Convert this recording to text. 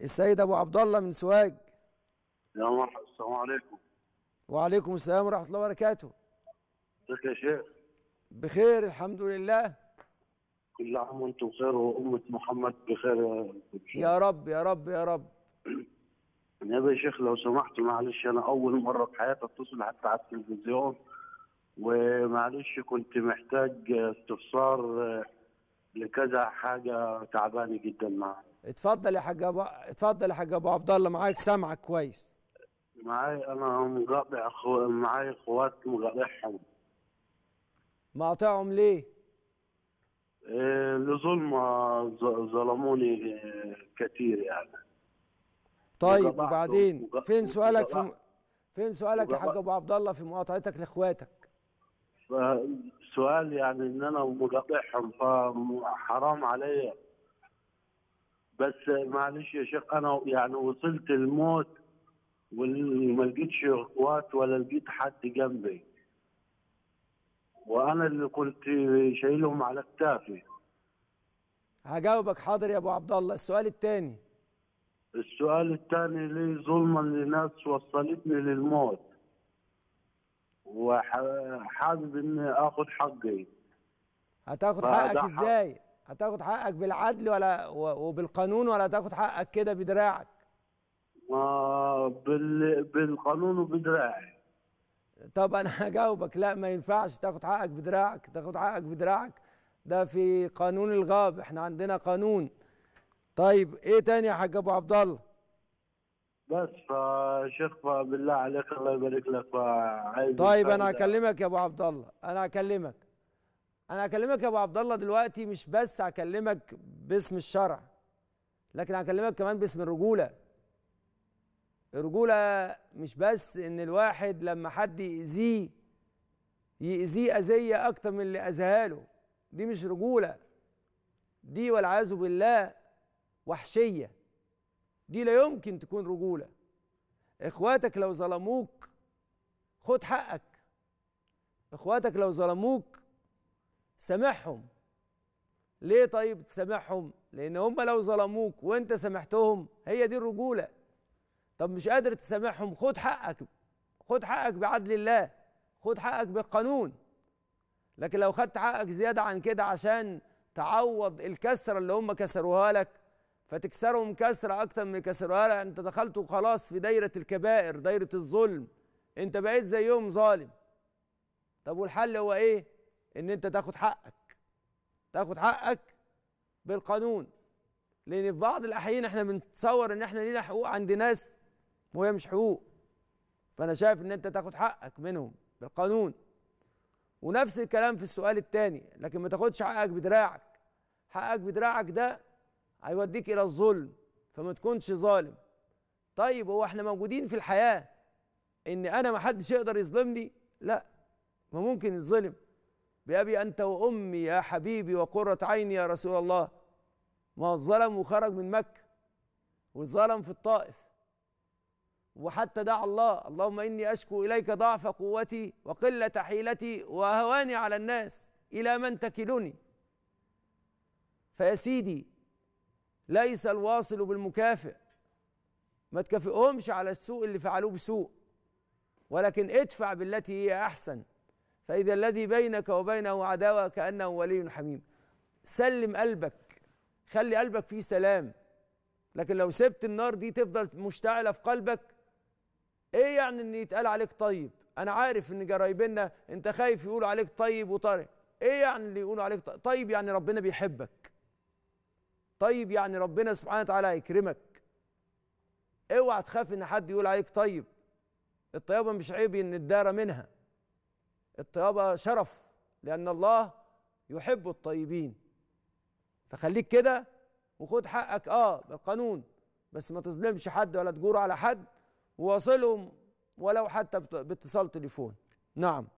السيد ابو عبد الله من سوهاج يا مرحبا السلام عليكم وعليكم السلام ورحمه الله وبركاته ازيك يا شيخ بخير الحمد لله كل عام وانتم بخير وأمة محمد بخير يا شيخ. يا رب يا رب يا رب يا شيخ لو سمحت معلش أنا أول مرة في حياتي أتصل حتى على التلفزيون ومعلش كنت محتاج استفسار لكذا حاجة تعبانة جدا معي اتفضل يا حاج ابو اتفضل يا حاج ابو عبد الله معاك سامعك كويس معي أنا مقاطع أخو... معي إخوات مقاطعهم مقاطعهم ليه إيه، لظلم ظ- ظلموني إيه، كتير يعني طيب مقاطعته- وبعدين مقا- فين سؤالك في م... مقاطع- فين سؤالك يا حاج مقاطع- ابو عبد الله في مقاطعتك لاخواتك فسؤال يعني ان انا مقاطعهم فحرام عليا بس معلش يا شيخ انا يعني وصلت الموت وما لقيتش اخوات ولا لقيت حد جنبي وانا اللي كنت شايلهم على كتافي هجاوبك حاضر يا ابو عبد الله السؤال الثاني السؤال الثاني ليه ظلما لناس وصلتني للموت وحابب اني اخذ حقي هتاخد فده حقك حق. ازاي هتاخد حقك بالعدل ولا و- وبالقانون ولا هتاخد حقك كده بدراعك ما بال... بالقانون وبدراعي طب انا هجاوبك لا ما ينفعش تاخد حقك بدراعك تاخد حقك بدراعك ده في قانون الغاب احنا عندنا قانون طيب ايه تاني يا حاج ابو عبد الله بس فشيخ بالله عليك الله يبارك لك فعايز طيب انا مساعدة. هكلمك يا ابو عبد الله انا هكلمك انا هكلمك يا ابو عبد الله دلوقتي مش بس هكلمك باسم الشرع لكن هكلمك كمان باسم الرجوله الرجوله مش بس ان الواحد لما حد يأذيه يأذيه أذية أكتر من اللي أذاها له دي مش رجولة دي والعياذ بالله وحشية دي لا يمكن تكون رجولة إخواتك لو ظلموك خد حقك إخواتك لو ظلموك سامحهم ليه طيب تسامحهم لأن هم لو ظلموك وأنت سامحتهم هي دي الرجولة طب مش قادر تسامحهم خد حقك خد حقك بعدل الله خد حقك بالقانون لكن لو خدت حقك زيادة عن كده عشان تعوض الكسرة اللي هم كسروها لك فتكسرهم كسرة أكتر من كسروها لك أنت دخلت خلاص في دايرة الكبائر دايرة الظلم أنت بقيت زيهم ظالم طب والحل هو إيه؟ إن أنت تاخد حقك تاخد حقك بالقانون لأن في بعض الأحيان إحنا بنتصور إن إحنا لينا حقوق عند ناس وهي مش حقوق فأنا شايف إن أنت تاخد حقك منهم بالقانون ونفس الكلام في السؤال الثاني لكن ما تاخدش حقك بدراعك حقك بدراعك ده هيوديك الى الظلم فما تكونش ظالم طيب هو احنا موجودين في الحياه ان انا ما حدش يقدر يظلمني لا ما ممكن يتظلم بأبي أنت وأمي يا حبيبي وقرة عيني يا رسول الله ما هو الظلم وخرج من مكة والظلم في الطائف وحتى دعا الله اللهم إني أشكو إليك ضعف قوتي وقلة حيلتي وهواني على الناس إلى من تكلني فيا سيدي ليس الواصل بالمكافئ ما تكافئهمش على السوء اللي فعلوه بسوء ولكن ادفع بالتي هي أحسن فإذا الذي بينك وبينه عداوة كأنه ولي حميم سلم قلبك خلي قلبك فيه سلام لكن لو سبت النار دي تفضل مشتعلة في قلبك ايه يعني ان يتقال عليك طيب انا عارف ان جرايبنا انت خايف يقولوا عليك طيب وطارق ايه يعني اللي يقولوا عليك طيب, طيب يعني ربنا بيحبك طيب يعني ربنا سبحانه وتعالى هيكرمك اوعى تخاف ان حد يقول عليك طيب الطيابه مش عيب ان الدار منها الطيابه شرف لان الله يحب الطيبين فخليك كده وخد حقك اه بالقانون بس ما تظلمش حد ولا تجور على حد وواصلهم ولو حتى باتصال تليفون نعم